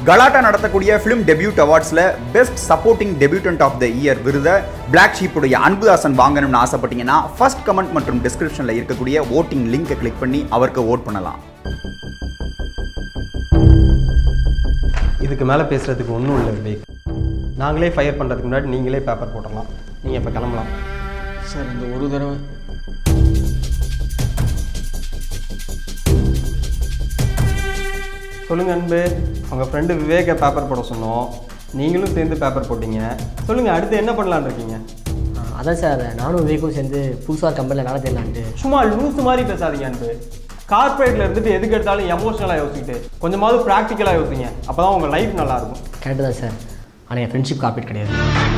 கலாட்டா நடத்தக்கூடிய film debut அவார்ட்ஸில் best supporting debutant of the year விருதை பிளாக் ஷீப்புடைய அன்புதாசன் வாங்கணும்னு ஆசைப்பட்டீங்கன்னா ஃபர்ஸ்ட் கமெண்ட் மற்றும் டிஸ்கிரிப்ஷனில் இருக்கக்கூடிய ஓட்டிங் லிங்கை கிளிக் பண்ணி அவருக்கு ஓட் பண்ணலாம் இதுக்கு மேலே பேசுகிறதுக்கு ஒன்றும் இல்லை விவேக் நாங்களே ஃபயர் பண்ணுறதுக்கு முன்னாடி நீங்களே பேப்பர் போட்டுடலாம் நீங்கள் இப்போ கிளம்பலாம் சார் இந்த ஒரு தடவை சொல்லுங்கள் அன்பு உங்கள் ஃப்ரெண்டு விவேக்கை பேப்பர் போட சொன்னோம் நீங்களும் சேர்ந்து பேப்பர் போட்டீங்க சொல்லுங்கள் அடுத்து என்ன பண்ணலான்னு இருக்கீங்க ஆ, அதான் சார் நானும் விவேக்கும் சேர்ந்து புதுசாக கம்பெனியில் வேலை தெரியலான்ட்டு சும்மா லூஸ் மாதிரி பேசாதீங்க அன்பு கார்ப்பரேட்டில் இருந்துட்டு எதுக்கு எடுத்தாலும் எமோஷனலாக யோசிச்சுட்டு கொஞ்சமாவது ப்ராக்டிக்கலாக யோசிங்க அப்போ தான் உங்கள் லைஃப் நல்லாயிருக்கும் கரெக்டு தான் சார் ஆனால் என் ஃப்ரெண்ட்ஷிப் காப்பீட் கிடையாது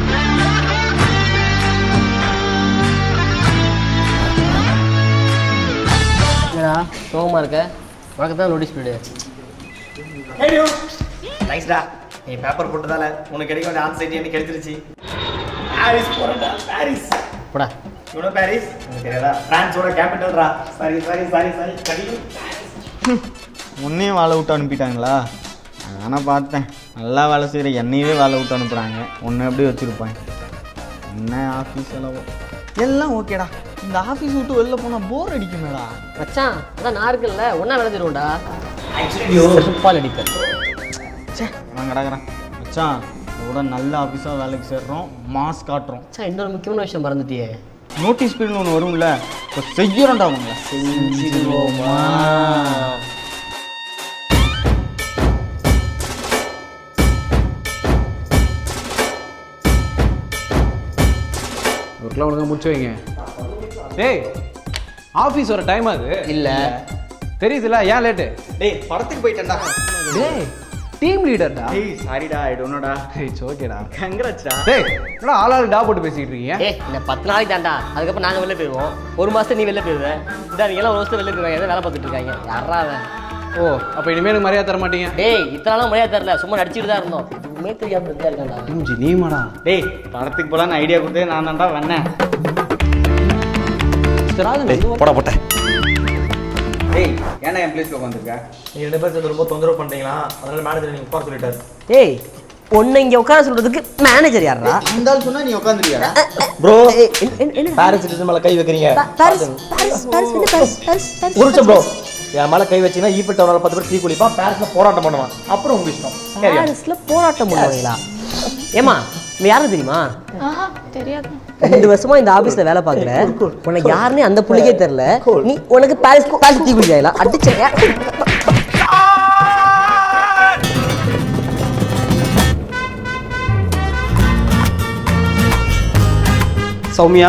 என்னடா சோகமாக இருக்க உனக்கு தான் நோட்டீஸ் பண்ணிடு நைஸ்டா நீ பேப்பர் போட்டதால உனக்கு கிடைக்க வேண்டிய ஆன்சைட்டி எனக்கு கிடைச்சிருச்சு பாரிஸ் போறேன்டா பாரிஸ் போடா இவனோ பாரிஸ் உனக்கு தெரியாதா பிரான்ஸோட கேபிட்டல்ரா சாரி சாரி சாரி சாரி கடி உன்னையும் வேலை விட்டு அனுப்பிட்டாங்களா நானே பார்த்தேன் நல்லா வேலை செய்கிற என்னையவே வேலை விட்டு அனுப்புகிறாங்க உன்னை எப்படி வச்சுருப்பாங்க என்ன ஆஃபீஸ் செலவோ எல்லாம் ஓகேடா இந்த ஆஃபீஸ் விட்டு வெளில போனால் போர் அடிக்குமேடா மச்சான் அதான் நான் இருக்குல்ல ஒன்றா வேலை தருவோம்டா ஆக்சுவலி செருப்பால் அடிப்பேன் சே நான் கிடக்குறேன் மச்சான் இதோட நல்ல ஆஃபீஸாக வேலைக்கு சேர்றோம் மாஸ் காட்டுறோம் மச்சான் இன்னொரு முக்கியமான விஷயம் மறந்துட்டியே நோட்டீஸ் பீரியட் ஒன்று வரும்ல இப்போ செய்யறோம்டா அவங்க செஞ்சிருவோமா ஒர்க்லாம் ஒழுங்கா முடிச்சு வைங்க டேய் ஆஃபீஸ் வர டைம் அது இல்லை தெரியுதுல்ல ஏன் லேட்டு டேய் படத்துக்கு போயிட்டேன்டா டேய் டீம் லீடர்டா டேய் சாரிடா ஐ டோன்டா இட்ஸ் ஓகேடா கங்க்ராட்ஸ்டா டேய் என்னடா ஆளாளு டா போட்டு பேசிக்கிட்டு இருக்கீங்க ஏ இந்த பத்து நாளைக்கு தாண்டா அதுக்கப்புறம் நாங்கள் வெளில போயிடுவோம் ஒரு மாதம் நீ வெளில போயிடுவேன் இந்த நீங்க எல்லாம் ஒரு வருஷம் வெளில போயிருவாங்க ஏதோ வேலை பார்த்துட்டு இருக்காங்க யாரா அவன் ஓ அப்போ இனிமே எனக்கு மரியாதை தர மாட்டீங்க டேய் இத்தனை நாளும் மரியாதை தரல சும்மா நடிச்சுட்டு தான் இருந்தோம் எதுவுமே தெரியாம இருந்தா இருக்காண்டா மூஞ்சி நீ மாடா டேய் படத்துக்கு போலான்னு ஐடியா கொடுத்தே நான் தான்டா வந்தேன் போட போட்டேன் டேய் ஏன்னா என் பிளேஸ்ல உட்காந்துருக்க நீங்க ரெண்டு பேரும் சேர்ந்து ரொம்ப தொந்தரவு பண்றீங்களா அதனால மேனேஜர் நீங்க உட்கார சொல்லிட்டாரு டேய் உன்னை இங்க உட்கார சொல்றதுக்கு மேனேஜர் யாரா இந்த ஆள் சொன்னா நீ உட்காந்துருக்கியாடா ப்ரோ ஏய், என்ன- என்ன- என்ன பாரிஸ் சிட்டிசன் மேல கை வைக்கிறீங்க பாரிஸ் பாரிஸ் பாரிஸ் என்ன பாரிஸ் பாரிஸ் பாரிஸ் ஒரு நிமிஷம் ப்ரோ என் மேல கை வச்சீங்கன்னா ஈஃபில் டவரால் பத்து பேர் டீ குளிப்பான் பாரிஸ்ல போராட்டம் பண்ணுவான் அப்புறம் உங்க இஷ்டம் Carry on. பாரிஸ்ல போராட்டம் பண்ணுவாங்களா ஏமா நீ யாரும் தெரியுமா ஆஹா தெரியாது ரெண்டு வருஷமா இந்த ஆபீஸ்ல வேலை பாக்குற உனக்கு யாருன்னு அந்த புள்ளிக்கே தெரியல நீ உனக்கு பாரிஸ் பாரிஸ் தீ குடிக்கலாம் அடிச்சேன் சௌமியா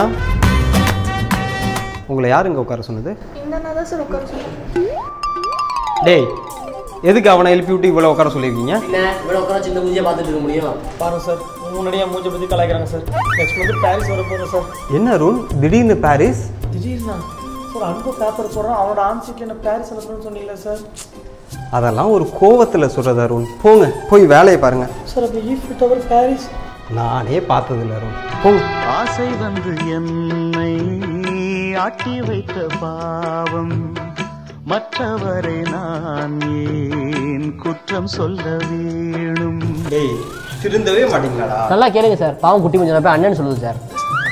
உங்களை யார் இங்கே உட்கார சொன்னது இந்த நான் தான் சார் உட்கார சொன்னேன் டேய் எதுக்கு அவனை எழுப்பி விட்டு இவ்வளோ உட்கார சொல்லியிருக்கீங்க என்ன இவ்வளவு உட்கார சின்ன மூஞ்சியா பார்த்துட்டு இருக்க முடியும் பாருங்க சார் முன்னாடியே மூஞ்ச பத்தி கலாய்க்கிறாங்க சார் நெக்ஸ்ட் மந்த் பாரிஸ் வர போறோம் சார் என்ன அருண் திடீர்னு பாரிஸ் திடீர்னா சார் அன்பு பேப்பர் போடுறோம் அவனோட ஆன்சைட்ல என்ன பாரிஸ் அனுப்புறேன்னு சொன்னீங்களா சார் அதெல்லாம் ஒரு கோவத்தில் சொல்கிறது அருண் போங்க போய் வேலையை பாருங்க சார் அப்போ ஈஃபில் டவர் பாரிஸ் நானே பார்த்ததில்ல அருண் போங்க ஆசை வந்து என்னை ஆட்டி வைத்த பாவம் மற்றவரை நான் ஏன் குற்றம் சொல்ல வேணும் டேய் திருந்தவே மாட்டீங்களாடா நல்லா கேளுங்க சார் பாவம் குட்டி கொஞ்சம் போய் அண்ணன் சொல்லுது சார்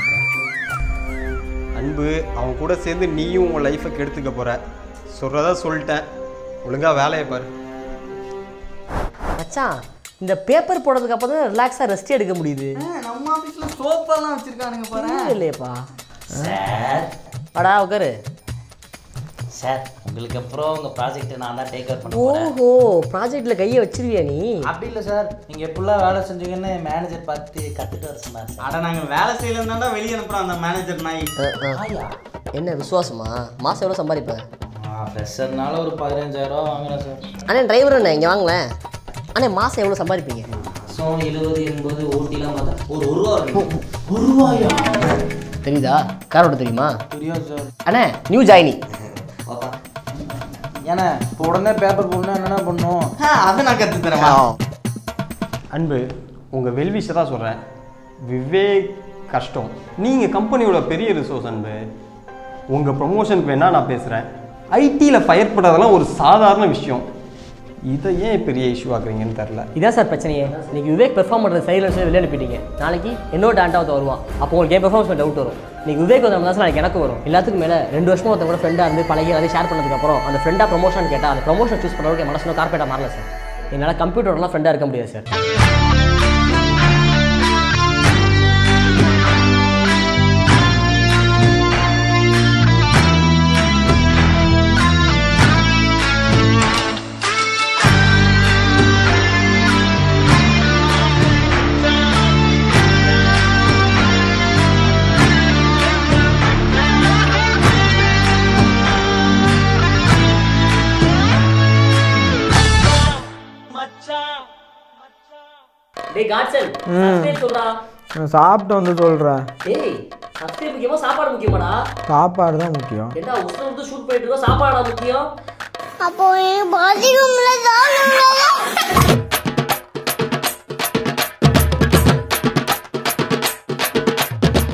அன்பு அவன் கூட சேர்ந்து நீயும் உன் லைஃப்பை கெடுத்துக்க போற சொல்கிறதா சொல்லிட்டேன் ஒழுங்காக வேலையை பாரு மச்சான் இந்த பேப்பர் போடுறதுக்கு அப்புறம் தான் ரிலாக்ஸாக ரெஸ்ட் எடுக்க முடியுது நம்ம ஆஃபீஸ்ல சோஃபாலாம் வச்சிருக்கானுங்க பாரு ஒண்ணும் இல்லையேப்பா வாடா உட்காரு சார் உங்களுக்கு அப்புறம் உங்கள் ப்ராஜெக்ட்டை நான் தான் டேக் ஓவர் பண்ண போகிறேன் ஓஹோ ப்ராஜெக்ட்ல கையை வச்சிருவியா நீ அப்படி இல்லை சார் நீங்கள் எப்படிலாம் வேலை செஞ்சீங்கன்னு மேனேஜர் பார்த்து கற்றுட்டு வர சொன்னார் சார் அட நாங்க வேலை செய்யலன்னு தான்டா வெளியே அனுப்புறோம் அந்த மேனேஜர் நாய் அஹ், அஹ். என்ன விசுவாசமா மாசம் எவ்வளோ சம்பாதிப்பேன் ஃப்ரெஷர்னால ஒரு பதினஞ்சாயிரம் வாங்குறேன் சார் அண்ணே டிரைவர் அண்ணே இங்கே வாங்களேன் அண்ணே மாசம் எவ்வளோ சம்பாதிப்பீங்க ஸோ எழுபது எண்பது ஓட்டிலாம் பார்த்தா ஒரு ஒரு ரூபா வரும் ஒரு ரூபாயா தெரியுதா கார் ஓட்ட தெரியுமா தெரியாது சார் அண்ணே நியூ ஜாயினி பாப்பா ஏன்னா இப்போ உடனே பேப்பர் போடணும் என்னென்ன பண்ணும் அதை நான் கத்து தரேன் வா. அன்பு உங்கள் வெல்விஷை தான் சொல்கிறேன் விவேக் கஷ்டம் நீங்கள் கம்பெனியோட பெரிய ரிசோர்ஸ் அன்பு உங்கள் ப்ரொமோஷனுக்கு வேணால் நான் பேசுகிறேன் ஐடியில் ஃபயர் பண்ணுறதெல்லாம் ஒரு சாதாரண விஷயம் இதை ஏன் பெரிய இஷ்யூ ஆக்குறீங்கன்னு தெரில இதான் சார் பிரச்சனையே இன்னைக்கு விவேக் பெர்ஃபார்ம் பண்ணுற சைடில் வச்சு வெளியே அனுப்பிட்டீங்க நாளைக்கு என்னோட டேண்டாவது வருவான் அப்போ உங்களுக்கு என் பெர்ஃபார்மன்ஸ் டவுட் வரும் இன்னைக்கு விவேக் வந்தவங்க தான் சார் நாளைக்கு எனக்கு வரும் எல்லாத்துக்கும் மேலே ரெண்டு வருஷமா ஒருத்தங்க கூட ஃப்ரெண்டாக இருந்து பழகி அதை ஷேர் பண்ணதுக்கப்புறம் அந்த ஃப்ரெண்டாக ப்ரொமோஷன் கேட்டால் அந்த ப்ரொமோஷன் சூஸ் பண்ணுறதுக்கு என் மனசுல கார்பேட்டாக மாறல சார் என்னால் கம்ப்யூட்டர்லாம் ஃப்ரெண்டாக இருக்க முடியாது சார் டேய் காட்சன் சப்ஸ்கிரைப் சொல்றா நான் சாப்பிட்டு வந்து சொல்கிறேன் டேய் சப்ஸ்கிரைப் முக்கியமா சாப்பாடு முக்கியமாடா சாப்பாடு தான் முக்கியம் ஏண்டா உசுர விட்டு ஷூட் பண்ணிட்டு இருக்கோம் சாப்பாடா முக்கியம் அப்போ எனக்கு பாத்ரூம்ல தான்